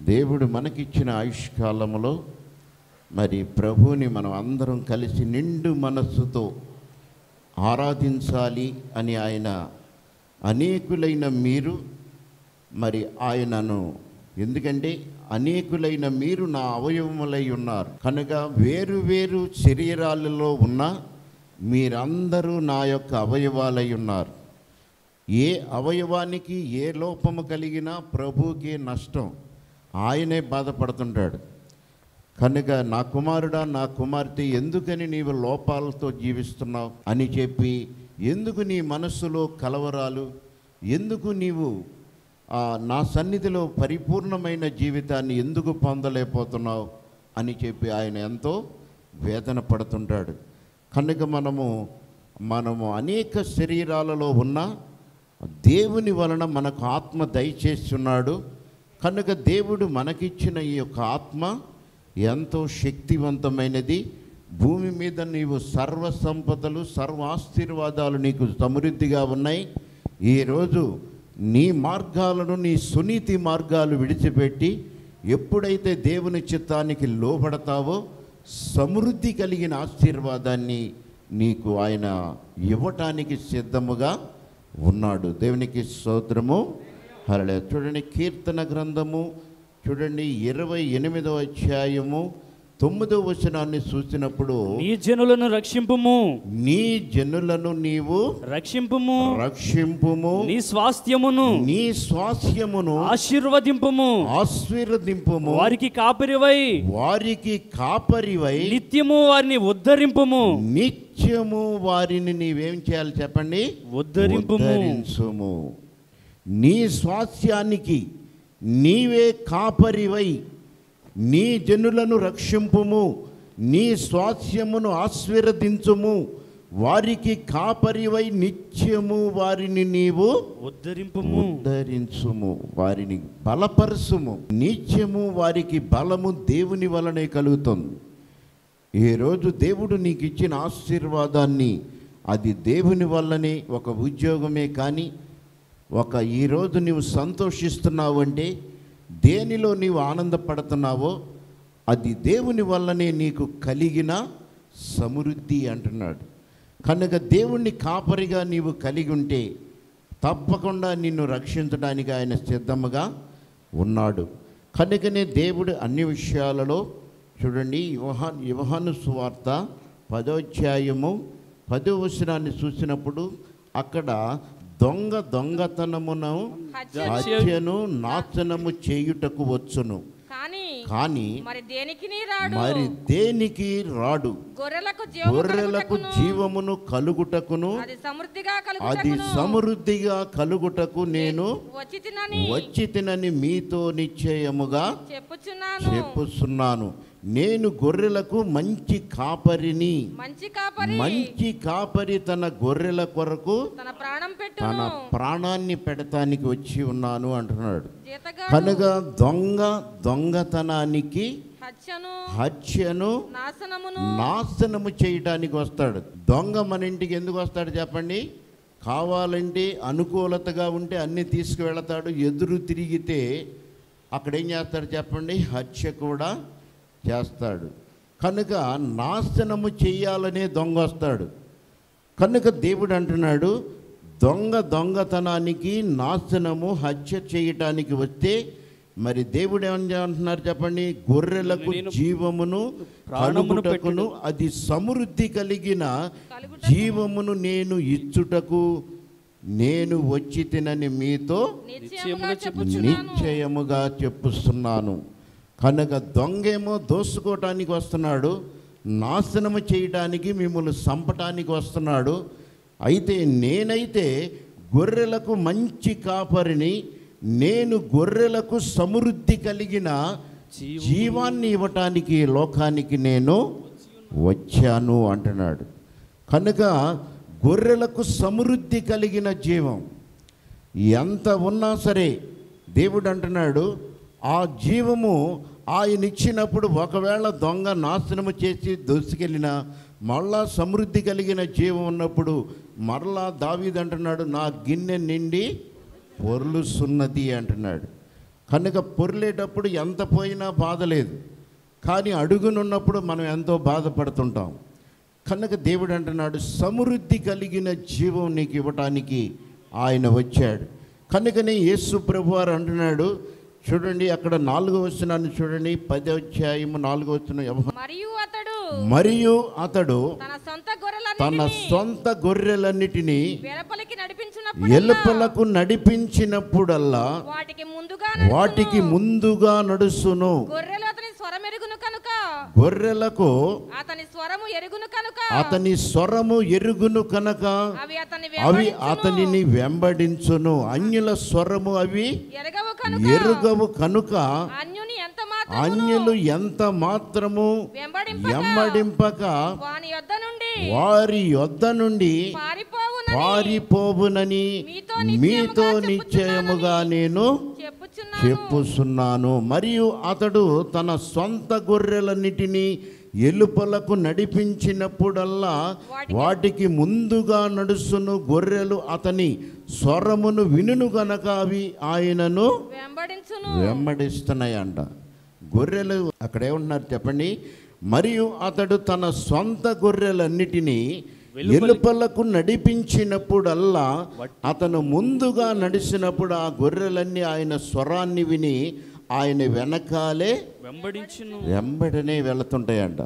దేవుడు మనకిచ్చిన ఆయుష్కాలంలో మరి ప్రభువుని మనం అందరం కలిసి నిండు మనస్సుతో ఆరాధించాలి అని ఆయన అనేకులైన మీరు మరి ఆయనను ఎందుకంటే అనేకులైన మీరు నా అవయవములై ఉన్నారు కనుక వేరు వేరు శరీరాలలో ఉన్న మీరందరూ నా యొక్క అవయవాలై ఉన్నారు ఏ అవయవానికి ఏ లోపము కలిగినా ప్రభువుకి నష్టం ఆయనే బాధపడుతుంటాడు కనుక నా కుమారుడా నా కుమార్తె ఎందుకని నీవు లోపాలతో జీవిస్తున్నావు అని చెప్పి ఎందుకు నీ మనస్సులో కలవరాలు ఎందుకు నీవు ఆ, నా సన్నిధిలో పరిపూర్ణమైన జీవితాన్ని ఎందుకు పొందలేకపోతున్నావు అని చెప్పి ఆయన ఎంతో వేదన పడుతుంటాడు కనుక మనము మనము అనేక శరీరాలలో ఉన్న దేవుని వలన మనకు ఆత్మ దయచేస్తున్నాడు కనుక దేవుడు మనకిచ్చిన ఈ యొక్క ఆత్మ ఎంతో శక్తివంతమైనది భూమి మీద నీవు సర్వ సంపదలు సర్వ ఆశీర్వాదాలు నీకు సమృద్ధిగా ఉన్నాయి ఈరోజు నీ మార్గాలను నీ సునీతి మార్గాలు విడిచిపెట్టి ఎప్పుడైతే దేవుని చిత్తానికి లోబడతావో సమృద్ధి కలిగిన ఆశీర్వాదాన్ని నీకు ఆయన ఇవ్వటానికి సిద్ధముగా ఉన్నాడు దేవునికి స్తోత్రము హరళ చూడండి కీర్తన గ్రంథము చూడండి ఇరవై ఎనిమిదవ అధ్యాయము తొమ్మిదవ వచనాన్ని చూసినప్పుడు నీ జనులను రక్షింపుము నీ జనులను నీవు రక్షింపుము రక్షింపుము నీ స్వాస్థ్యమును నీ స్వాస్యమును ఆశీర్వదింపుము ఆశీర్వదింపుము వారికి కాపరివై వారికి కాపరివై నిత్యము వారిని ఉద్ధరింపుము నిత్యము వారిని నీవేం చేయాలి చెప్పండి ఉద్ధరింపుము ఉద్ధరించుము నీ స్వాస్యానికి నీవే కాపరివై నీ జనులను రక్షింపుము నీ స్వాస్యమును ఆశీర్వదించుము వారికి కాపరివై నిత్యము వారిని నీవు ఉద్ధరింపుము ఉద్ధరించుము వారిని బలపరుచుము నిత్యము వారికి బలము దేవుని వలనే కలుగుతుంది ఈరోజు దేవుడు నీకు ఇచ్చిన ఆశీర్వాదాన్ని అది దేవుని వల్లనే ఒక ఉద్యోగమే కానీ ఒక ఈరోజు నీవు సంతోషిస్తున్నావు అంటే దేనిలో నీవు ఆనందపడుతున్నావో అది దేవుని వల్లనే నీకు కలిగిన సమృద్ధి అంటున్నాడు కనుక దేవుణ్ణి కాపరిగా నీవు కలిగి ఉంటే తప్పకుండా నిన్ను రక్షించడానికి ఆయన సిద్ధముగా ఉన్నాడు కనుకనే దేవుడు అన్ని విషయాలలో చూడండి యువహాన్ యువహాను సువార్త పదోధ్యాయము పదో వచనాన్ని చూసినప్పుడు అక్కడ దొంగ దొంగతనమును హత్యను నాశనము చేయుటకు వచ్చును కానీ కానీ మరి దేనికి రాడు మరి దేనికి రాడు గొర్రెలకు జీవము గొర్రెలకు కలుగుటకును, జీవమును కలుగుటకును అది సమృద్ధిగా అది కలుగుటకును సమృద్ధిగా కలుగుటకు నేను వచ్చి తినని వచ్చి తినని మీతో నిశ్చయముగా చెప్పుచున్నాను చెప్పుచున్నాను నేను గొర్రెలకు మంచి కాపరిని మంచి కాపరి మంచి కాపరి తన గొర్రెల కొరకు తన ప్రాణం తన పెట్టును ప్రాణాన్ని పెడతానికి వచ్చి ఉన్నాను అంటున్నాడు జీతగా కనుక దొంగ దొంగతనానికి హత్యను హత్యను నాశనమును నాశనము చేయటానికి వస్తాడు దొంగ మన ఇంటికి ఎందుకు వస్తాడు చెప్పండి కావాలంటే అనుకూలతగా ఉంటే అన్ని తీసుకువెళతాడు ఎదురు తిరిగితే అక్కడ ఏం చేస్తాడు చెప్పండి హత్య కూడా చేస్తాడు కనుక నాశనము చేయాలనే దొంగ వస్తాడు కనుక దేవుడు అంటున్నాడు దొంగ దొంగతనానికి నాశనము హత్య చేయటానికి వస్తే మరి దేవుడు ఏమని అంటున్నారు చెప్పండి గొర్రెలకు నేను జీవమును ప్రాణమును కలుగుటకును అది సమృద్ధి కలిగిన జీవమును నేను ఇచ్చుటకు నేను వచ్చి తినని మీతో నిశ్చయముగా చెప్పుచున్నాను. చెప్పుచున్నాను నిశ్చయముగా చెప్పుస్తున్నాను కనుక దొంగేమో దోసుకోవటానికి వస్తున్నాడు నాశనము చేయటానికి మిమ్మల్ని చంపటానికి వస్తున్నాడు అయితే నేనైతే గొర్రెలకు మంచి కాపరిని నేను గొర్రెలకు సమృద్ధి కలిగిన జీవము జీవాన్ని ఇవ్వటానికి ఈ లోకానికి నేను వచ్చాను అంటున్నాడు కనుక గొర్రెలకు సమృద్ధి కలిగిన జీవం ఎంత ఉన్నా సరే దేవుడు అంటున్నాడు ఆ జీవము ఆయన ఇచ్చినప్పుడు ఒకవేళ దొంగ నాశనము చేసి దోసుకెళ్ళిన మళ్ళా సమృద్ధి కలిగిన జీవం ఉన్నప్పుడు మరలా దావీదు అంటున్నాడు నా గిన్నె నిండి పొర్లుసున్నది అంటున్నాడు కనుక పొర్లేటప్పుడు ఎంత పోయినా బాధ లేదు కానీ అడుగునున్నప్పుడు మనం ఎంతో బాధపడుతుంటాం కనుక దేవుడు అంటున్నాడు సమృద్ధి కలిగిన జీవం నీకు ఇవ్వటానికి ఆయన వచ్చాడు కనుకనే యేసు ప్రభు వారు అంటున్నాడు చూడండి అక్కడ నాలుగో వచనాన్ని చూడండి పదో అధ్యాయము నాలుగో వచనం యెహోవా- మరియు అతడు మరియు అతడు తన సొంత తన గొర్రెలన్నిటిని సొంత గొర్రెలన్నిటినీ వెలుపలికి నడిపించినప్పుడు ఎలుపలకు నడిపించినప్పుడల్లా వాటికి ముందుగా వాటికి నడుచును. ముందుగా నడుసును గొర్రెలు అతని స్వరం ఎరుగును కనుక గొర్రెలకు అతని స్వరము ఎరుగును కనుక అతని స్వరము ఎరుగును కనుక అవి అతని అవి వెంబడించును. అతనిని వెంబడించును అన్యుల స్వరము అవి ఎరగవు కనుక ఎరుగవు కనుక అన్యుని ఎంత మాత్రం అన్యులు ఎంత మాత్రము వెంబడింపక వెంబడింపక వాని యొద్ద నుండి వారి యొద్ద నుండి పారిపోవునని పారిపోవునని మీతో మీతో నిశ్చయముగా నిశ్చయముగా నేను చెప్పుచున్నాను చెప్పుచున్నాను మరియు అతడు తన సొంత గొర్రెలన్నిటినీ ఎలుపలకు నడిపించినప్పుడల్లా వాటికి ముందుగా నడుసును గొర్రెలు అతని స్వరమును వినును గనక అవి ఆయనను వెంబడించును వెంబడిస్తున్నాయంట గొర్రెలు అక్కడ ఏమంటున్నారు చెప్పండి మరియు అతడు తన సొంత గొర్రెలన్నిటినీ ఎలుపలకు నడిపించినప్పుడల్లా అతను ముందుగా నడిచినప్పుడు ఆ గొర్రెలన్నీ ఆయన స్వరాన్ని విని ఆయన వెనకాలే వెంబడించును వెంబడనే వెళుతుంటాయంట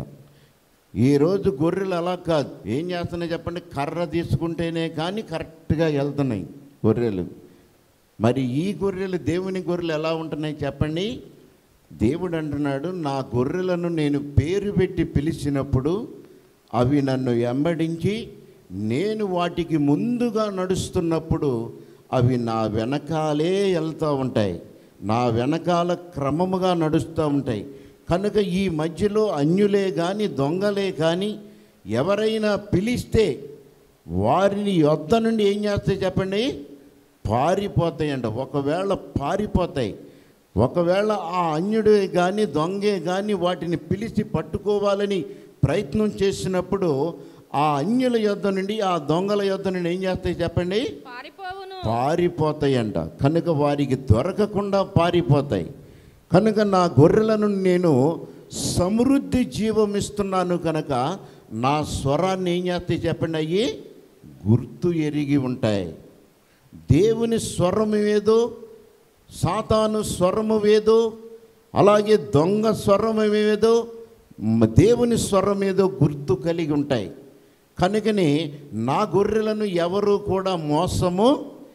ఈరోజు గొర్రెలు అలా కాదు ఏం చేస్తున్నాయి చెప్పండి కర్ర తీసుకుంటేనే కానీ కరెక్ట్గా వెళ్తున్నాయి గొర్రెలు మరి ఈ గొర్రెలు దేవుని గొర్రెలు ఎలా ఉంటున్నాయి చెప్పండి దేవుడు అంటున్నాడు నా గొర్రెలను నేను పేరు పెట్టి పిలిచినప్పుడు అవి నన్ను వెంబడించి నేను వాటికి ముందుగా నడుస్తున్నప్పుడు అవి నా వెనకాలే వెళ్తూ ఉంటాయి నా వెనకాల క్రమముగా నడుస్తూ ఉంటాయి కనుక ఈ మధ్యలో అన్యులే కానీ దొంగలే కానీ ఎవరైనా పిలిస్తే వారిని యొద్ద నుండి ఏం చేస్తాయి చెప్పండి పారిపోతాయంట ఒకవేళ పారిపోతాయి ఒకవేళ ఆ అన్యుడే కానీ దొంగే కానీ వాటిని పిలిచి పట్టుకోవాలని ప్రయత్నం చేసినప్పుడు ఆ అన్యుల యొద్ద నుండి ఆ దొంగల యొద్ద నుండి ఏం చేస్తాయి చెప్పండి పారిపోవును పారిపోతాయంట కనుక వారికి దొరకకుండా పారిపోతాయి కనుక నా గొర్రెలను నేను సమృద్ధి జీవం ఇస్తున్నాను కనుక నా స్వరాన్ని ఏం చేస్తాయి చెప్పండి అయ్యి గుర్తు ఎరిగి ఉంటాయి దేవుని స్వరము ఏదో సాతాను స్వరము ఏదో అలాగే దొంగ స్వరము ఏదో మ- దేవుని స్వరం ఏదో గుర్తు కలిగి ఉంటాయి కనుకనే నా గొర్రెలను ఎవరు కూడా మోసము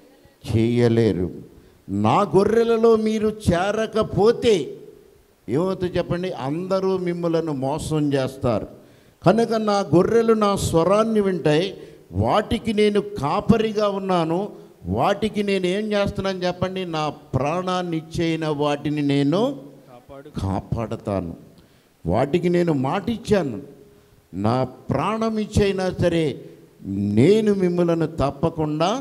చేయలేరు నా గొర్రెలలో మీరు చేరకపోతే ఏమవుతుంది చెప్పండి అందరూ మిమ్మలను మోసం చేస్తారు కనుక నా గొర్రెలు నా స్వరాన్ని వింటాయి వాటికి నేను కాపరిగా ఉన్నాను వాటికి నేను ఏం చేస్తున్నాను చెప్పండి నా ప్రాణాన్ని ఇచ్చేయిన వాటిని నేను కాపాడు కాపాడతాను వాటికి నేను మాట ఇచ్చాను నా ప్రాణం ఇచ్చైనా సరే నేను మిమ్మలను తప్పకుండా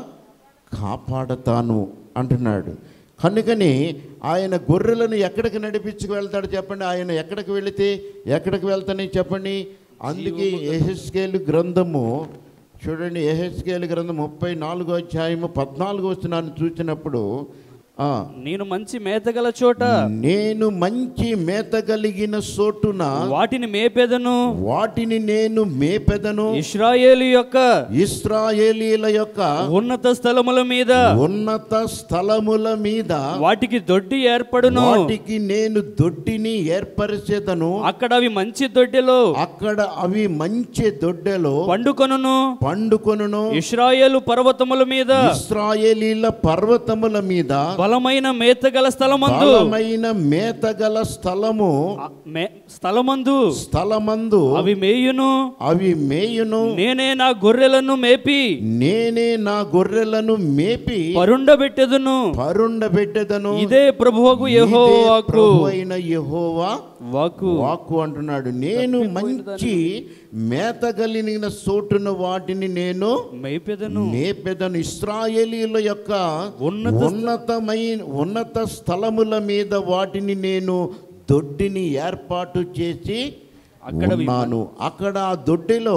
కాపాడతాను అంటున్నాడు కనుకని ఆయన గొర్రెలను ఎక్కడికి నడిపించుకు వెళ్తాడు చెప్పండి ఆయన ఎక్కడికి వెళితే ఎక్కడికి వెళ్తానని చెప్పండి అందుకే ఎహెస్కేలు గ్రంథము చూడండి ఎహెస్కేలు గ్రంథం ముప్పై నాలుగో అధ్యాయము పద్నాలుగో వచనాన్ని చూసినప్పుడు ఆ, నేను మంచి మేతగల చోట నేను మంచి మేత కలిగిన చోటున వాటిని మేపెదను వాటిని నేను మేపెదను ఇస్రాయేలు యొక్క ఇస్రాయేలీల యొక్క ఉన్నత స్థలముల మీద ఉన్నత స్థలముల మీద వాటికి దొడ్డి ఏర్పడును వాటికి నేను దొడ్డిని ఏర్పరిచేదను అక్కడ అవి మంచి దొడ్డిలో అక్కడ అవి మంచి దొడ్డెలో పండుకొనును పండుకొనును ఇస్రాయేలు పర్వతముల మీద ఇస్రాయేలీల పర్వతముల మీద బలమైన మేతగల స్థలమందు బలమైన మేతగల స్థలము ఆ మే- స్థలమందు స్థలమందు అవి మేయును అవి మేయును నేనే నా గొర్రెలను మేపి నేనే నా గొర్రెలను మేపి పరుండబెట్టెదను పరుండబెట్టెదను ఇదే ప్రభువకు యెహోవా ఇదే వాక్కు ప్రభు అయిన యెహోవా వాక్కు వాక్కు అంటున్నాడు నేను మంచి మేత కలిగిన చోటున వాటిని నేను మేపెదను మేపెదను ఇస్రాయేలీల యొక్క ఉన్నత ఉన్నతమైన ఉన్నత స్థలముల మీద వాటిని నేను దొడ్డిని ఏర్పాటు చేసి అక్కడ వి- ఉన్నాను అక్కడ ఆ దొడ్డిలో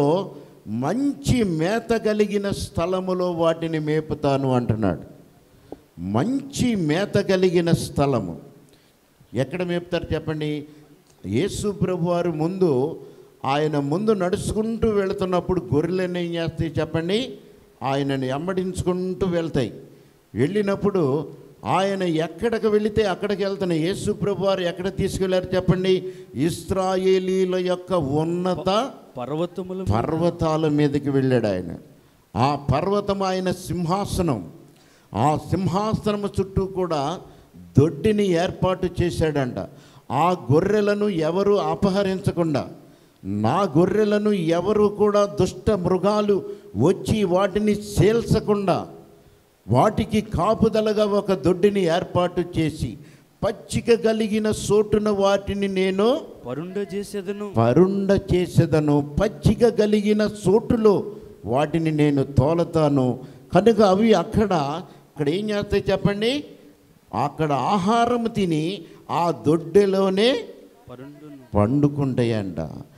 మంచి మేత కలిగిన స్థలములో వాటిని మేపుతాను అంటున్నాడు మంచి మేత కలిగిన స్థలము ఎక్కడ మేపుతారు చెప్పండి యేసు ప్రభు వారు ముందు ఆయన ముందు నడుచుకుంటూ వెళుతున్నప్పుడు గొర్రెలను ఏం చేస్తాయి చెప్పండి ఆయనను వెంబడించుకుంటూ వెళ్తాయి వెళ్ళినప్పుడు ఆయన ఎక్కడికి వెళితే అక్కడికి వెళ్తున్నాయి యేసు ప్రభు వారు ఎక్కడ తీసుకెళ్లారు చెప్పండి ఇస్రాయేలీల యొక్క ఉన్నత పర్వతముల పర్వతాల మీదకి వెళ్ళాడు ఆయన ఆ పర్వతం ఆయన సింహాసనం ఆ సింహాసనము చుట్టూ కూడా దొడ్డిని ఏర్పాటు చేశాడంట ఆ గొర్రెలను ఎవరు అపహరించకుండా నా గొర్రెలను ఎవరు కూడా దుష్ట మృగాలు వచ్చి వాటిని చేల్చకుండా వాటికి కాపుదలగా ఒక దొడ్డిని ఏర్పాటు చేసి పచ్చిక కలిగిన సోటున వాటిని నేను పరుండ చేసేదను పరుండ చేసేదను పచ్చిక కలిగిన చోటులో వాటిని నేను తోలతాను కనుక అవి అక్కడ అక్కడ ఏం చేస్తాయి చెప్పండి అక్కడ ఆహారం తిని ఆ దొడ్డెలోనే పరుండును పండుకుంటాయంట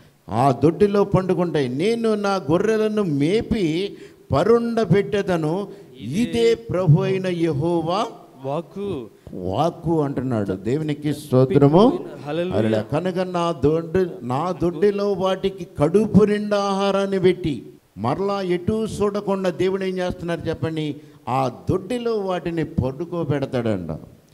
ఆ దొడ్డిలో పండుకుంటాయి నేను నా గొర్రెలను మేపి పరుండ పెట్టేదను ఇదే ప్రభు అయిన యెహోవా వాక్కు వాక్కు అంటున్నాడు దేవునికి స్తోత్రము హల్లెలూయా. అలా కనుక నా దొడ్డి నా దొడ్డిలో వాటికి కడుపు నిండా ఆహారాన్ని పెట్టి మరలా ఎటు చూడకుండా దేవుడు ఏం చేస్తున్నారు చెప్పండి ఆ దొడ్డిలో వాటిని పడుకోబెడతాడంట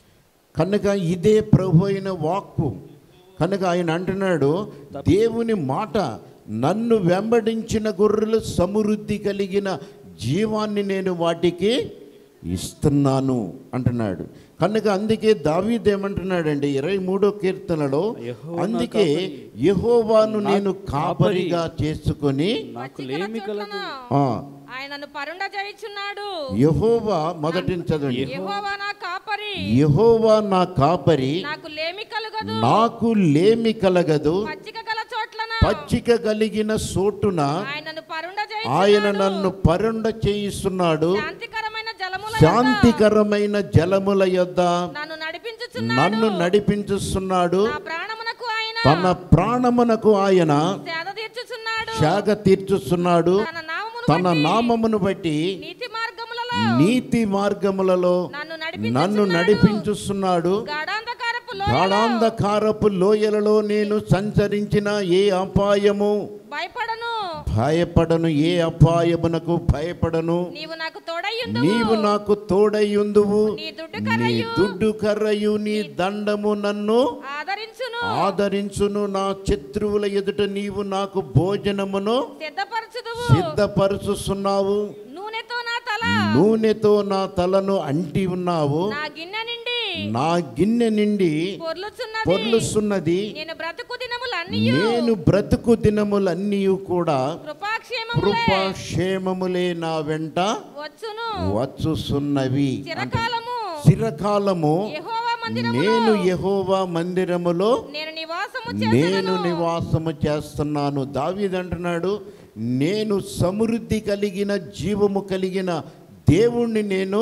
కనుక ఇదే ప్రభు అయిన వాక్కు కనుక ఆయన అంటున్నాడు దేవుని మాట నన్ను వెంబడించిన గొర్రెలు సమృద్ధి కలిగిన జీవాన్ని నేను వాటికి ఇస్తున్నాను అంటున్నాడు కనుక అందుకే దావీద్ ఏమంటున్నాడండి ఇరవై మూడో కీర్తనలో యెహోవా నా అందుకే కాపరి. యెహోవాను నా నేను కాపరి. కాపరిగా చేసుకొని నాకు పచ్చిక లేమి కలదు చోట్లను ఆ, ఆయనను పరుండ చేయుచున్నాడు యెహోవా మొదటిని చదవండి యెహోవా నా కాపరి యెహోవా నా కాపరి నాకు లేమి కలుగదు నాకు లేమి కలగదు పచ్చిక గల చోట్లను పచ్చిక కలిగిన సోటున ఆయనను పరుండ ఆయన చేయుచున్నాడు నన్ను పరుండ చేయిస్తున్నాడు శాంతికరమైన జలముల యొద్ద శాంతికరమైన జలముల యొద్ద నన్ను నడిపించుచున్నాడు నన్ను నడిపించుస్తున్నాడు నా ప్రాణమునకు ఆయన తన ప్రాణమునకు ఆయన సేద తీర్చుచున్నాడు శాగ తీర్చుస్తున్నాడు తన నామమును తన బట్టి నామమును బట్టి నీతి మార్గములలో నీతి మార్గములలో నన్ను నన్ను నడిపించుచున్నాడు నడిపించుస్తున్నాడు గాఢాంధకారపు లోయలో గాఢాంధకారపు లోయలలో నేను సంచరించిన ఏ అపాయము భయపడను భయపడను ఏ అపాయమునకు భయపడను నీవు నాకు తోడయ్యుండు నీవు నాకు తోడయ్యుందువు నీ దుడ్డు నీ కర్రయు దుడ్డు కర్రయు నీ దండము నన్ను ఆదరించును ఆదరించును నా శత్రువుల ఎదుట నీవు నాకు భోజనమును సిద్ధపరచుదువు సిద్ధపరుచుతున్నావు నూనెతో నా తల నూనెతో నా తలను అంటి ఉన్నావు నా గిన్నె నిండి నా గిన్నె నిండి పొర్లుచున్నది పొర్లుస్తున్నది నేను బ్రతుకు దినములన్నీ నేను బ్రతుకు దినములన్నీ కూడా కృపాక్షేమములే కృపాక్షేమములే నా వెంట వచ్చును వచ్చుసున్నవి అంటే చిరకాలము చిరకాలము యెహోవా మందిరములో నేను యెహోవా మందిరములో నేను నివాసము నేను చేసేదను నివాసము చేస్తున్నాను దావీదు అంటున్నాడు నేను సమృద్ధి కలిగిన జీవము కలిగిన దేవుణ్ణి నేను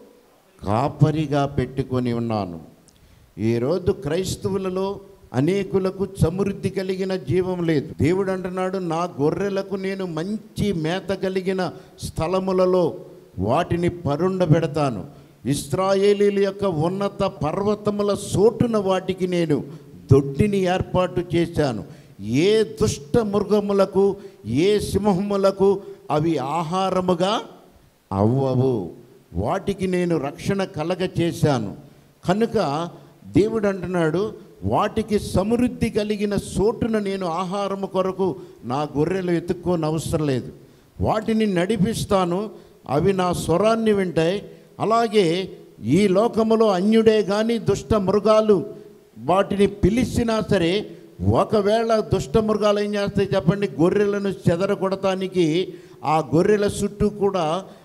కాపరిగా పెట్టుకొని ఉన్నాను ఈరోజు క్రైస్తవులలో అనేకులకు సమృద్ధి కలిగిన జీవం లేదు దేవుడు అంటున్నాడు నా గొర్రెలకు నేను మంచి మేత కలిగిన స్థలములలో వాటిని పరుండ పెడతాను ఇస్రాయేలీల యొక్క ఉన్నత పర్వతముల సోటున వాటికి నేను దొడ్డిని ఏర్పాటు చేశాను ఏ దుష్ట మృగములకు ఏ సింహములకు అవి ఆహారముగా అవ్వవు వాటికి నేను రక్షణ కలగ చేశాను కనుక దేవుడు అంటున్నాడు వాటికి సమృద్ధి కలిగిన సోటున నేను ఆహారము కొరకు నా గొర్రెలు ఎత్తుక్కోని అవసరం లేదు వాటిని నడిపిస్తాను అవి నా స్వరాన్ని వింటాయి అలాగే ఈ లోకములో అన్యుడే కానీ దుష్ట మృగాలు వాటిని పిలిచినా సరే ఒకవేళ దుష్ట మృగాలు ఏం చేస్తాయి చెప్పండి గొర్రెలను చెదరగొడటానికి ఆ గొర్రెల చుట్టూ కూడా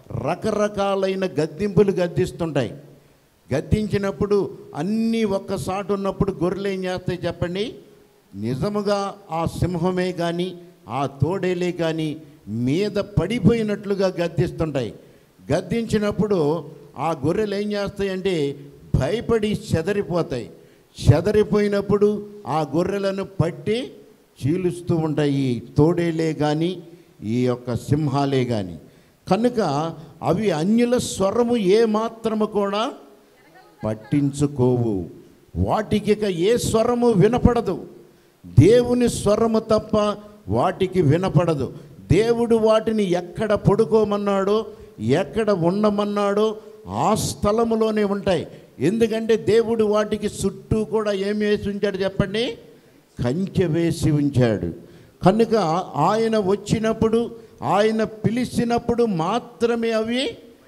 రకరకాలైన గద్దింపులు గద్దిస్తుంటాయి గద్దించినప్పుడు అన్నీ ఒక్కసాటు ఉన్నప్పుడు గొర్రెలు ఏం చేస్తాయి చెప్పండి నిజముగా ఆ సింహమే కానీ ఆ తోడేలే కానీ మీద పడిపోయినట్లుగా గద్దిస్తుంటాయి గద్దించినప్పుడు ఆ గొర్రెలు ఏం చేస్తాయంటే భయపడి చెదరిపోతాయి చెదరిపోయినప్పుడు ఆ గొర్రెలను పట్టి చీలుస్తూ ఉంటాయి ఈ తోడేలే కానీ ఈ యొక్క సింహాలే కానీ కనుక అవి అన్యుల స్వరము ఏ మాత్రము కూడా పట్టించుకోవు వాటికి ఇక ఏ స్వరము వినపడదు దేవుని స్వరము తప్ప వాటికి వినపడదు దేవుడు వాటిని ఎక్కడ పడుకోమన్నాడో ఎక్కడ ఉండమన్నాడో ఆ స్థలములోనే ఉంటాయి ఎందుకంటే దేవుడు వాటికి చుట్టూ కూడా ఏమి వేసి ఉంచాడు చెప్పండి కంచె వేసి ఉంచాడు కనుక ఆయన వచ్చినప్పుడు ఆయన పిలిచినప్పుడు మాత్రమే అవి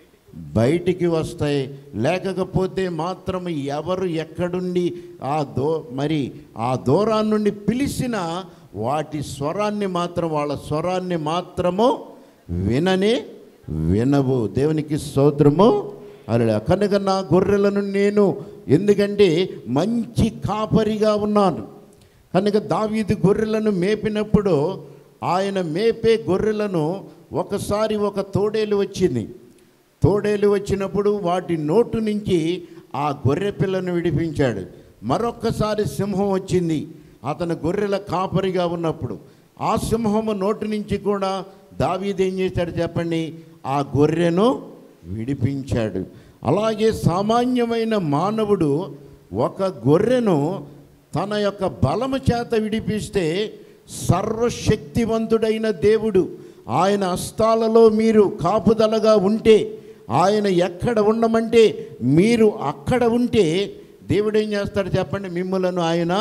బయటికి వస్తాయి లేకపోతే మాత్రం ఎవరు ఎక్కడుండి ఆ దో మరి ఆ దూరాన్ని నుండి పిలిచిన వాటి స్వరాన్ని మాత్రం వాళ్ళ స్వరాన్ని మాత్రము వినని వినవు దేవునికి స్తోత్రము అలా కనుక నా గొర్రెలను నేను ఎందుకంటే మంచి కాపరిగా ఉన్నాను కనుక దావీదు గొర్రెలను మేపినప్పుడు ఆయన మేపే గొర్రెలను ఒకసారి ఒక తోడేలు వచ్చింది తోడేలు వచ్చినప్పుడు వాటి నోటు నుంచి ఆ గొర్రె పిల్లను విడిపించాడు మరొక్కసారి సింహం వచ్చింది అతను గొర్రెల కాపరిగా ఉన్నప్పుడు ఆ సింహము నోటు నుంచి కూడా దావీదు ఏం చేశాడు చెప్పండి ఆ గొర్రెను విడిపించాడు అలాగే సామాన్యమైన మానవుడు ఒక గొర్రెను తన యొక్క బలము చేత విడిపిస్తే సర్వశక్తివంతుడైన దేవుడు ఆయన హస్తాలలో మీరు కాపుదలగా ఉంటే ఆయన ఎక్కడ ఉండమంటే మీరు అక్కడ ఉంటే దేవుడు ఏం చేస్తాడు చెప్పండి మిమ్మలను ఆయన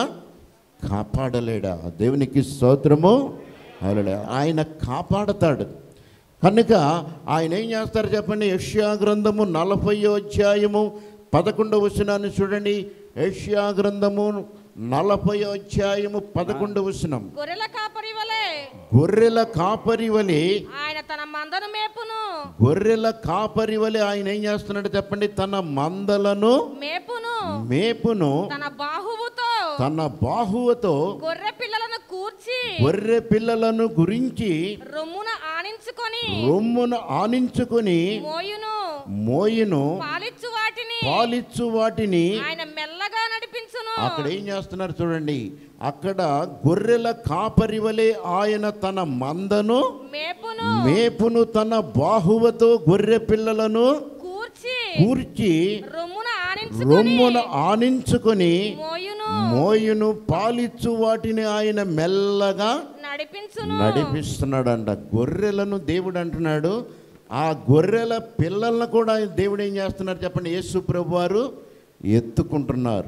కాపాడలేడా దేవునికి స్తోత్రము హల్లెలూయా. ఆయన కాపాడతాడు కనుక ఆయన ఏం చేస్తారు చెప్పండి యష్యా గ్రంథము నలభై అధ్యాయము పదకొండవ వచనాన్ని చూడండి యష్యా గ్రంథము నలభై అధ్యాయము పదకొండవ వచనం గొర్రెల కాపరి వలె గొర్రెల కాపరి వలె ఆయన తన మందను మేపును గొర్రెల కాపరి వలె ఆయన ఏం చేస్తున్నాడు చెప్పండి తన మందలను మేపును మేపును తన బాహువుతో తన బాహువుతో గొర్రె పిల్లలను కూర్చి గొర్రె పిల్లలను గురించి రొమ్మున ఆనించుకొని రొమ్మును ఆనించుకొని మోయును మోయిను పాలిచ్చు వాటిని పాలిచ్చు వాటిని ఆయన మెల్లగా నడిపించును అక్కడ ఏం చేస్తున్నారు చూడండి అక్కడ గొర్రెల కాపరి వలె ఆయన తన మందను మేపును మేపును తన బాహువతో గొర్రె పిల్లలను కూర్చి కూర్చి రొమ్మున ఆనించుకొని రొమ్మున ఆనించుకొని మోయును మోయును పాలిచ్చు వాటిని ఆయన మెల్లగా నడిపించును నడిపిస్తున్నాడంట గొర్రెలను దేవుడు అంటున్నాడు ఆ గొర్రెల పిల్లలను కూడా దేవుడు ఏం చేస్తున్నారు చెప్పండి యేసు ప్రభు వారు ఎత్తుకుంటున్నారు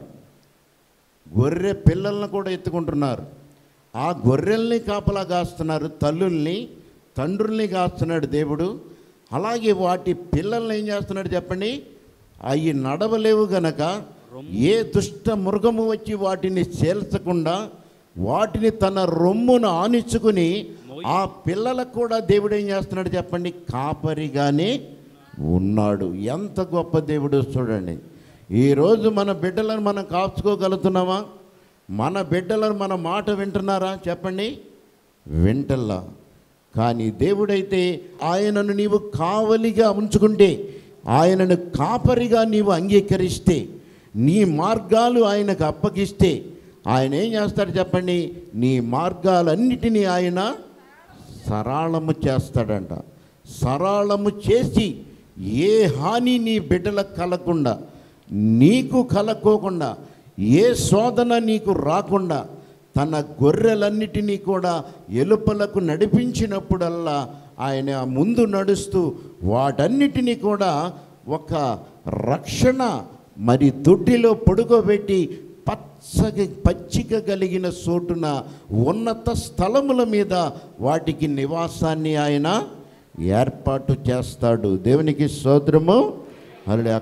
గొర్రె పిల్లలను కూడా ఎత్తుకుంటున్నారు ఆ గొర్రెల్ని కాపలా కాస్తున్నారు తల్లుల్ని తండ్రుల్ని కాస్తున్నాడు దేవుడు అలాగే వాటి పిల్లల్ని ఏం చేస్తున్నాడు చెప్పండి అవి నడవలేవు గనక ఏ దుష్ట మృగము వచ్చి వాటిని చేల్చకుండా వాటిని తన రొమ్మును ఆనించుకుని ఆ పిల్లలకు కూడా దేవుడు ఏం చేస్తున్నాడు చెప్పండి కాపరిగానే ఉన్నాడు ఎంత గొప్ప దేవుడు చూడండి ఈరోజు మన బిడ్డలను మనం కాచుకోగలుగుతున్నామా మన బిడ్డలను మన మాట వింటున్నారా చెప్పండి వింటల్లా కానీ దేవుడైతే ఆయనను నీవు కావలిగా ఉంచుకుంటే ఆయనను కాపరిగా నీవు అంగీకరిస్తే నీ మార్గాలు ఆయనకు అప్పగిస్తే ఆయన ఏం చేస్తాడు చెప్పండి నీ మార్గాలన్నిటినీ ఆయన సరళము చేస్తాడంట సరళము చేసి ఏ హాని నీ బిడ్డలకు కలగకుండా నీకు కలక్కోకుండా ఏ శోధన నీకు రాకుండా తన గొర్రెలన్నిటినీ కూడా ఎలుపలకు నడిపించినప్పుడల్లా ఆయన ముందు నడుస్తూ వాటన్నిటినీ కూడా ఒక రక్షణ మరి దొడ్డిలో పడుకోబెట్టి పచ్చగా పచ్చిక కలిగిన చోటున ఉన్నత స్థలముల మీద వాటికి నివాసాన్ని ఆయన ఏర్పాటు చేస్తాడు దేవునికి స్తోత్రము హల్లెలూయా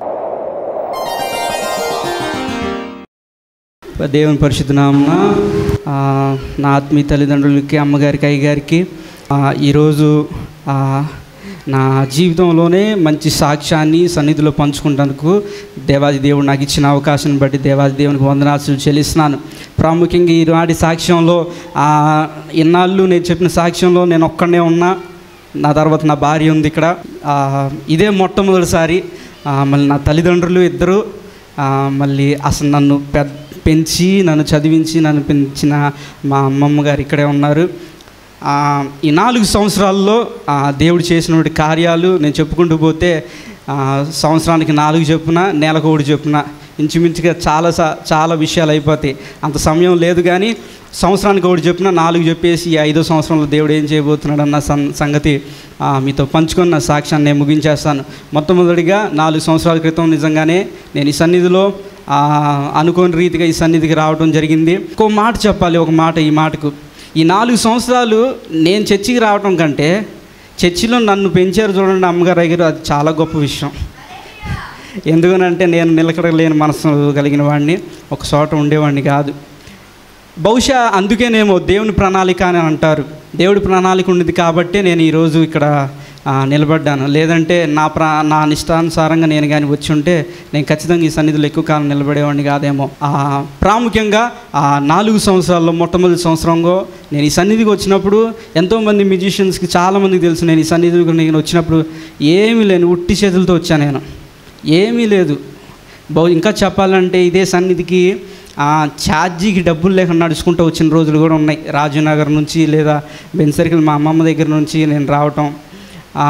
దేవుని పరిశుద్ధ నామన ఆ, నా ఆత్మీయ తల్లిదండ్రులకి అమ్మగారికి అయ్యగారికి ఆ, ఈరోజు ఆ, నా జీవితంలోనే మంచి సాక్ష్యాన్ని సన్నిధిలో పంచుకుంటానికి దేవాది దేవుడు నాకు ఇచ్చిన అవకాశాన్ని బట్టి దేవాది దేవునికి వందనాశలు చెల్లిస్తున్నాను ప్రాముఖ్యంగా ఈనాటి సాక్ష్యంలో ఆ, ఇన్నాళ్ళు నేను చెప్పిన సాక్ష్యంలో నేను ఒక్కడనే ఉన్నా నా తర్వాత నా భార్య ఉంది ఇక్కడ ఆ, ఇదే మొట్టమొదటిసారి ఆ, మళ్ళీ నా తల్లిదండ్రులు ఇద్దరు ఆ, మళ్ళీ అసలు నన్ను పెద్ద పెంచి నన్ను చదివించి నన్ను పెంచిన మా అమ్మమ్మ గారు ఇక్కడే ఉన్నారు ఆ, ఈ నాలుగు సంవత్సరాల్లో ఆ, దేవుడు చేసినటువంటి కార్యాలు నేను చెప్పుకుంటూ పోతే ఆ, సంవత్సరానికి నాలుగు చెప్పున నెలకు ఒకటి చెప్పున ఇంచుమించుగా చాలా సా- చాలా విషయాలు అయిపోతాయి అంత సమయం లేదు కానీ సంవత్సరానికి ఒకటి చెప్పిన నాలుగు చెప్పేసి ఈ ఐదో సంవత్సరంలో దేవుడు ఏం చేయబోతున్నాడు అన్న సం సంగతి ఆ, మీతో పంచుకున్న సాక్ష్యాన్ని నేను ముగించేస్తాను మొట్టమొదటిగా నాలుగు సంవత్సరాల క్రితం నిజంగానే నేను ఈ సన్నిధిలో ఆ, అనుకోని రీతిగా ఈ సన్నిధికి రావడం జరిగింది ఇంకో మాట చెప్పాలి ఒక మాట ఈ మాటకు ఈ నాలుగు సంవత్సరాలు నేను చర్చికి రావడం కంటే చర్చిలో నన్ను పెంచారు చూడండి అమ్మగారు అయ్యారు అది చాలా గొప్ప విషయం ఎందుకనంటే నేను నిలకడలేని మనసు కలిగిన వాడిని ఒక చోట ఉండేవాడిని కాదు బహుశా అందుకేనేమో దేవుని ప్రణాళిక అని అంటారు దేవుడి ప్రణాళిక ఉన్నది కాబట్టే నేను ఈరోజు ఇక్కడ ఆ, నిలబడ్డాను లేదంటే నా ప్రా నా నిష్టానుసారంగా నేను కానీ వచ్చి ఉంటే నేను ఖచ్చితంగా ఈ సన్నిధిలో ఎక్కువ కాలం నిలబడేవాడిని కాదేమో ఆ, ప్రాముఖ్యంగా ఆ నాలుగు సంవత్సరాల్లో మొట్టమొదటి సంవత్సరంలో నేను ఈ సన్నిధికి వచ్చినప్పుడు ఎంతోమంది మ్యూజిషియన్స్కి చాలామందికి తెలుసు నేను ఈ సన్నిధికి నేను వచ్చినప్పుడు ఏమీ లేని ఉట్టి చేతులతో వచ్చాను నేను ఏమీ లేదు బహు ఇంకా చెప్పాలంటే ఇదే సన్నిధికి ఆ, ఛార్జీకి డబ్బులు లేకుండా నడుచుకుంటూ వచ్చిన రోజులు కూడా ఉన్నాయి రాజునగర్ నుంచి లేదా బెన్ సర్కిల్ మా అమ్మమ్మ దగ్గర నుంచి నేను రావటం ఆ,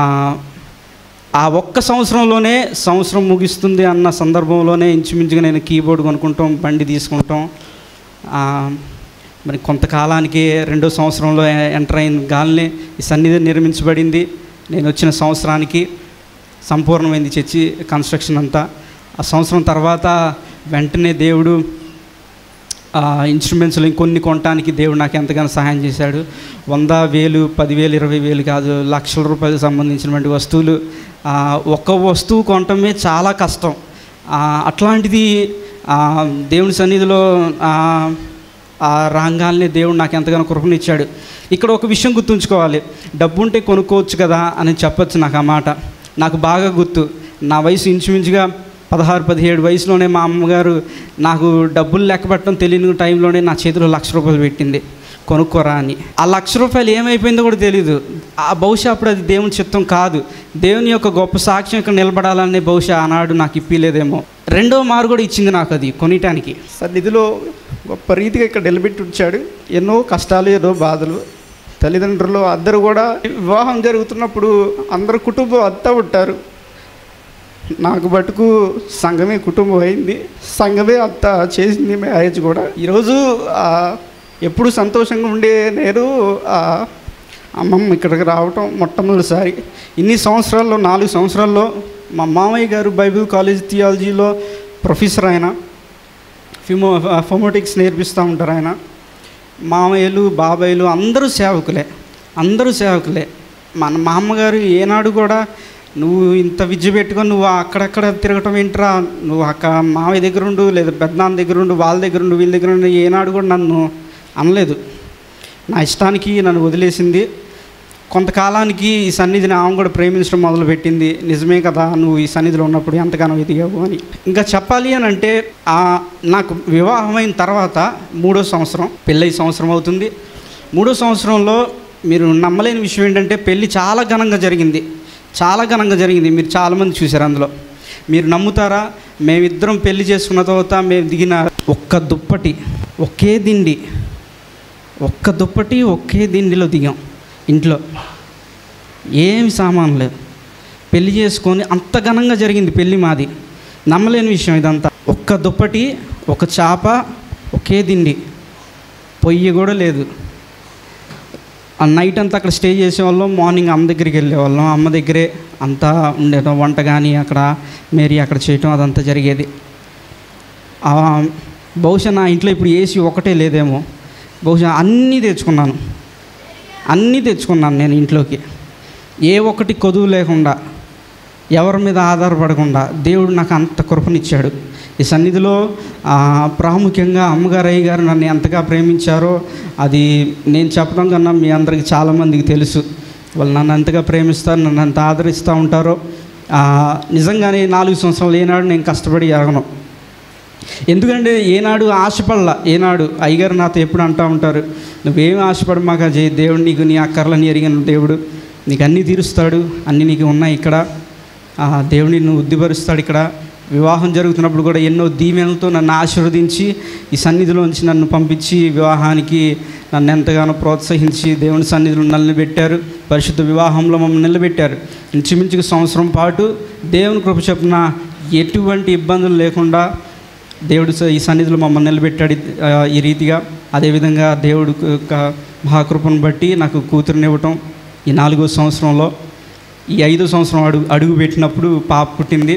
ఆ ఒక్క సంవత్సరంలోనే సంవత్సరం ముగిస్తుంది అన్న సందర్భంలోనే ఇంచుమించుగా నేను కీబోర్డ్ కొనుక్కుంటాం బండి తీసుకుంటాం ఆ, మరి కొంతకాలానికి రెండో సంవత్సరంలో ఎ- ఎంటర్ అయిన గాలిని ఈ సన్నిధి నిర్మించబడింది నేను వచ్చిన సంవత్సరానికి సంపూర్ణమైంది చర్చి కన్స్ట్రక్షన్ అంతా ఆ సంవత్సరం తర్వాత వెంటనే దేవుడు ఆ ఇన్స్ట్రుమెంట్స్లో ఇంకొన్ని కొనడానికి దేవుడు నాకు ఎంతగానో సహాయం చేశాడు వంద వేలు పదివేలు ఇరవై వేలు కాదు లక్షల రూపాయలకు సంబంధించినటువంటి వస్తువులు ఆ, ఒక్క వస్తువు కొనటమే చాలా కష్టం ఆ, అట్లాంటిది ఆ, దేవుని సన్నిధిలో ఆ, ఆ రంగాల్ని దేవుడు నాకు ఎంతగానో కృపనిచ్చాడు ఇక్కడ ఒక విషయం గుర్తుంచుకోవాలి డబ్బు ఉంటే కొనుక్కోవచ్చు కదా అని చెప్పొచ్చు నాకు ఆ మాట నాకు బాగా గుర్తు నా వయసు ఇంచుమించుగా పదహారు పదిహేడు వయసులోనే మా అమ్మగారు నాకు డబ్బులు లెక్క పెట్టడం తెలియని టైంలోనే నా చేతిలో లక్ష రూపాయలు పెట్టింది కొనుక్కోరా అని ఆ లక్ష రూపాయలు ఏమైపోయిందో కూడా తెలియదు ఆ బహుశా అప్పుడు అది దేవుని చిత్తం కాదు దేవుని యొక్క గొప్ప సాక్ష్యం ఇక్కడ నిలబడాలని బహుశా ఆనాడు నాకు ఇప్పిలేదేమో రెండో మారు కూడా ఇచ్చింది నాకు అది కొనిటానికి సన్నిధిలో గొప్ప రీతిగా ఇక్కడ నిలబెట్టి ఉంచాడు ఎన్నో కష్టాలు ఎన్నో బాధలు తల్లిదండ్రులు అందరూ కూడా వివాహం జరుగుతున్నప్పుడు అందరు కుటుంబం అంతా ఉంటారు నాకు బటుకు సంఘమే కుటుంబం అయింది సంఘమే అంత చేసింది మ్యారేజ్ కూడా ఈరోజు ఆ, ఎప్పుడు సంతోషంగా ఉండే నేను ఆ, అమ్మమ్మ ఇక్కడికి రావటం మొట్టమొదటిసారి ఇన్ని సంవత్సరాల్లో నాలుగు సంవత్సరాల్లో మా మామయ్య గారు బైబిల్ కాలేజ్ థియాలజీలో ప్రొఫెసర్ ఆయన ఫిమో ఫొమోటిక్స్ నేర్పిస్తూ ఉంటారు ఆయన మామయ్యలు బాబాయ్లు అందరూ సేవకులే అందరూ సేవకులే మన మా అమ్మగారు ఏనాడు కూడా నువ్వు ఇంత విద్య పెట్టుకొని నువ్వు అక్కడక్కడ తిరగటం ఏంట్రా నువ్వు అక్క మామయ్య దగ్గర ఉండు లేదా పెద్దనాన్న దగ్గర ఉండు వాళ్ళ దగ్గర ఉండు వీళ్ళ దగ్గర ఉండు ఏనాడు కూడా నన్ను అనలేదు నా ఇష్టానికి నన్ను వదిలేసింది కొంతకాలానికి ఈ సన్నిధిని ఆమె కూడా ప్రేమించడం మొదలుపెట్టింది నిజమే కదా నువ్వు ఈ సన్నిధిలో ఉన్నప్పుడు ఎంతగానో ఎదిగావు అని ఇంకా చెప్పాలి అని అంటే ఆ, నాకు వివాహమైన తర్వాత మూడో సంవత్సరం పెళ్ళై సంవత్సరం అవుతుంది మూడో సంవత్సరంలో మీరు నమ్మలేని విషయం ఏంటంటే పెళ్ళి చాలా ఘనంగా జరిగింది చాలా ఘనంగా జరిగింది మీరు చాలామంది చూశారు అందులో మీరు నమ్ముతారా మేమిద్దరం పెళ్లి చేసుకున్న తర్వాత మేము దిగిన ఒక్క దుప్పటి ఒకే దిండి ఒక్క దుప్పటి ఒకే దిండిలో దిగాం ఇంట్లో ఏమి సామాన్ లేదు పెళ్లి చేసుకొని అంత ఘనంగా జరిగింది పెళ్లి మాది నమ్మలేని విషయం ఇదంతా ఒక్క దుప్పటి ఒక చాప ఒకే దిండి పొయ్యి కూడా లేదు ఆ నైట్ అంతా అక్కడ స్టే చేసేవాళ్ళం మార్నింగ్ అమ్మ దగ్గరికి వెళ్ళేవాళ్ళం అమ్మ దగ్గరే అంతా ఉండేటం వంట కానీ అక్కడ మేరీ అక్కడ చేయటం అదంతా జరిగేది ఆ, బహుశా నా ఇంట్లో ఇప్పుడు ఏసీ ఒకటే లేదేమో బహుశా అన్నీ తెచ్చుకున్నాను అన్నీ తెచ్చుకున్నాను నేను ఇంట్లోకి ఏ ఒక్కటి కొదువు లేకుండా ఎవరి మీద ఆధారపడకుండా దేవుడు నాకు అంత కృపనిచ్చాడు ఈ సన్నిధిలో ఆ, ప్రాముఖ్యంగా అమ్మగారు అయ్య గారు నన్ను ఎంతగా ప్రేమించారో అది నేను చెప్పడం కన్నా మీ అందరికీ చాలామందికి తెలుసు వాళ్ళు నన్ను ఎంతగా ప్రేమిస్తారు నన్ను ఎంత ఆదరిస్తూ ఉంటారో ఆ, నిజంగానే నాలుగు సంవత్సరాలు ఏనాడు నేను కష్టపడి ఎరగను ఎందుకంటే ఏనాడు ఆశపడలా ఏనాడు అయ్యగారు నాతో ఎప్పుడు అంటూ ఉంటారు నువ్వేం ఆశపడ మాక జై దేవుడు నీకు నీ అక్కర్లని ఎరిగిన దేవుడు నీకు అన్నీ తీరుస్తాడు అన్నీ నీకు ఉన్నాయి ఇక్కడ ఆ దేవుడిని నువ్వు ఉద్దిపరుస్తాడు ఇక్కడ వివాహం జరుగుతున్నప్పుడు కూడా ఎన్నో దీవెనలతో నన్ను ఆశీర్వదించి ఈ సన్నిధిలోంచి నన్ను పంపించి వివాహానికి నన్ను ఎంతగానో ప్రోత్సహించి దేవుని సన్నిధిలో నిలబెట్టారు పరిశుద్ధ వివాహంలో మమ్మల్ని నిలబెట్టారు ఇంచుమించుకు సంవత్సరం పాటు దేవుని కృప చొప్పున ఎటువంటి ఇబ్బందులు లేకుండా దేవుడు స- ఈ సన్నిధిలో మమ్మల్ని నిలబెట్టాడు ఆ, ఈ రీతిగా అదేవిధంగా దేవుడు యొక్క మహాకృపను బట్టి నాకు కూతురునివ్వటం ఈ నాలుగో సంవత్సరంలో ఈ ఐదో సంవత్సరం అడుగు అడుగు పెట్టినప్పుడు పాప పుట్టింది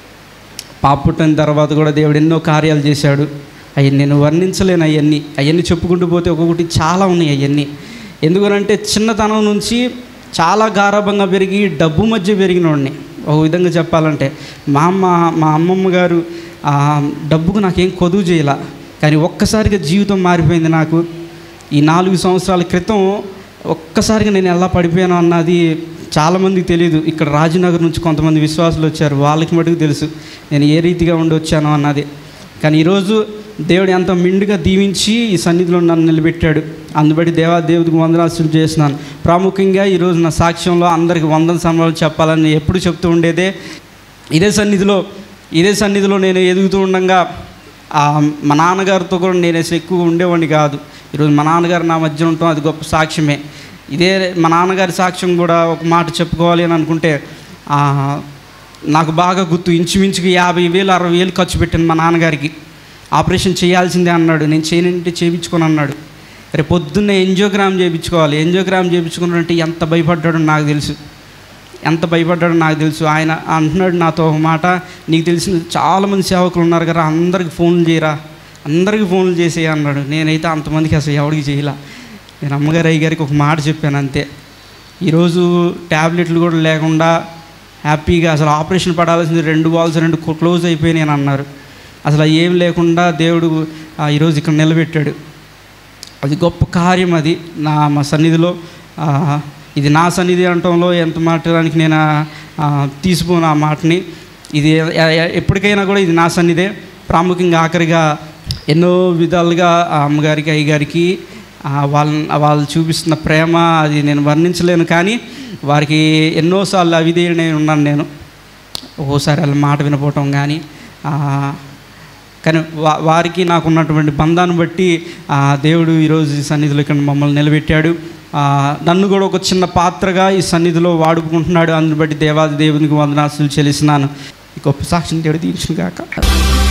పాప పుట్టిన తర్వాత కూడా దేవుడు ఎన్నో కార్యాలు చేశాడు అవి నేను వర్ణించలేను అవన్నీ అవన్నీ చెప్పుకుంటూ పోతే ఒక్కొక్కటి చాలా ఉన్నాయి అవన్నీ ఎందుకనంటే చిన్నతనం నుంచి చాలా గారాభంగా పెరిగి డబ్బు మధ్య పెరిగినోడిని ఒక విధంగా చెప్పాలంటే మా అమ్మ మా అమ్మమ్మ గారు ఆ, డబ్బుకు నాకేం కొదువు చేయాల కానీ ఒక్కసారిగా జీవితం మారిపోయింది నాకు ఈ నాలుగు సంవత్సరాల క్రితం ఒక్కసారిగా నేను ఎలా పడిపోయాను అన్నది చాలామందికి తెలియదు ఇక్కడ రాజనగర్ నుంచి కొంతమంది విశ్వాసులు వచ్చారు వాళ్ళకి మటుకు తెలుసు నేను ఏ రీతిగా ఉండి వచ్చాను అన్నది కానీ ఈరోజు దేవుడు ఎంతో మిండుగా దీవించి ఈ సన్నిధిలో నన్ను నిలబెట్టాడు అందుబట్టి దేవా దేవుడికి వందనాలు చేస్తున్నాను ప్రాముఖ్యంగా ఈరోజు నా సాక్ష్యంలో అందరికి వందన సమయాలు చెప్పాలని ఎప్పుడు చెప్తూ ఉండేదే ఇదే సన్నిధిలో ఇదే సన్నిధిలో నేను ఎదుగుతూ ఉండగా ఆ, మా నాన్నగారితో కూడా నేను అసలు ఎక్కువ ఉండేవాడిని కాదు ఈరోజు మా నాన్నగారు నా మధ్య ఉండటం అది గొప్ప సాక్ష్యమే ఇదే మా నాన్నగారి సాక్ష్యం కూడా ఒక మాట చెప్పుకోవాలి అని అనుకుంటే ఆ, నాకు బాగా గుర్తు ఇంచుమించుగా యాభై వేలు అరవై వేలు ఖర్చు పెట్టాను మా నాన్నగారికి ఆపరేషన్ చేయాల్సిందే అన్నాడు నేను చేయనంటే చేయించుకొని అన్నాడు రేపు పొద్దున్నే ఎంజియోగ్రామ్ చేయించుకోవాలి ఎంజియోగ్రామ్ చేయించుకున్నాడంటే ఎంత భయపడ్డాడో నాకు తెలుసు ఎంత భయపడ్డాడో నాకు తెలుసు ఆయన అంటున్నాడు నాతో ఒక మాట నీకు తెలిసిన చాలామంది సేవకులు ఉన్నారు కదా అందరికి ఫోన్లు చేయరా అందరికి ఫోన్లు చేసేయి అన్నాడు నేనైతే అంతమందికి అసలు ఎవరికి చేయలా నేను అమ్మగారు అయ్య గారికి ఒక మాట చెప్పాను అంతే ఈరోజు ట్యాబ్లెట్లు కూడా లేకుండా హ్యాపీగా అసలు ఆపరేషన్ పడాల్సింది రెండు వాల్స్ రెండు క్లోజ్ అయిపోయినాయి అని అన్నారు అసలు ఏం లేకుండా దేవుడు ఆ, ఈరోజు ఇక్కడ నిలబెట్టాడు అది గొప్ప కార్యం అది నా మా సన్నిధిలో ఆ, ఇది నా సన్నిధి అనటంలో ఎంత మాట్లాడడానికి నేను ఆ, తీసిపోను ఆ మాటని ఇది ఎ- ఎ- ఎప్పటికైనా కూడా ఇది నా సన్నిధే ప్రాముఖ్యంగా ఆఖరిగా ఎన్నో విధాలుగా ఆ అమ్మగారికి అయ్యగారికి ఆ, వాళ్ళ వాళ్ళు చూపిస్తున్న ప్రేమ అది నేను వర్ణించలేను కానీ వారికి ఎన్నోసార్లు అవిధేయుడై ఉన్నాను నేను ఒక్కోసారి వాళ్ళ మాట వినపోవటం కానీ ఆ, కానీ వా వారికి నాకు ఉన్నటువంటి బంధాన్ని బట్టి ఆ, దేవుడు ఈరోజు ఈ సన్నిధిలో ఇక్కడ మమ్మల్ని నిలబెట్టాడు ఆ, నన్ను కూడా ఒక చిన్న పాత్రగా ఈ సన్నిధిలో వాడుకుంటున్నాడు అందుని బట్టి దేవాది దేవునికి వందనాసులు చెల్లిస్తున్నాను ఈ గొప్ప సాక్షిని దేవుడు దీవించిన కాక